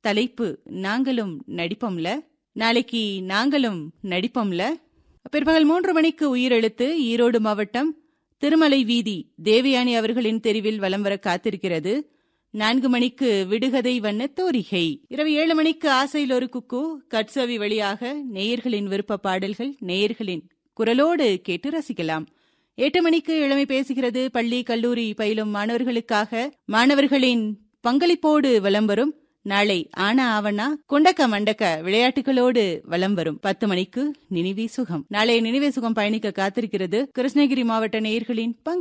தலைப்பு நாங்களும் நடிப்போம்ல நாளைக்கு நாங்களும் நடிப்போம்ல பிற்பகல் மூன்று மணிக்கு உயிரெழுத்து ஈரோடு மாவட்டம் திருமலை வீதி தேவயானி அவர்களின் தெருவில் வலம் வர காத்திருக்கிறது நான்கு மணிக்கு விடுகதை வண்ண தோரிகை இரவு ஏழு மணிக்கு ஆசையில் ஒரு குக்கு கட்சவி வழியாக நேயர்களின் விருப்ப பாடல்கள் நேயர்களின் குரலோடு கேட்டு ரசிக்கலாம் எட்டு மணிக்கு இளமை பேசுகிறது பள்ளி கல்லூரி பயிலும் மாணவர்களுக்காக மாணவர்களின் பங்களிப்போடு வலம் வரும் நாளை ஆனா ஆவணா குண்டக்க மண்டக்க விளையாட்டுகளோடு வலம் வரும் பத்து மணிக்கு நினைவே சுகம் நாளை நினைவே சுகம் பயணிக்க காத்திருக்கிறது கிருஷ்ணகிரி மாவட்ட நேயர்களின் பங்கு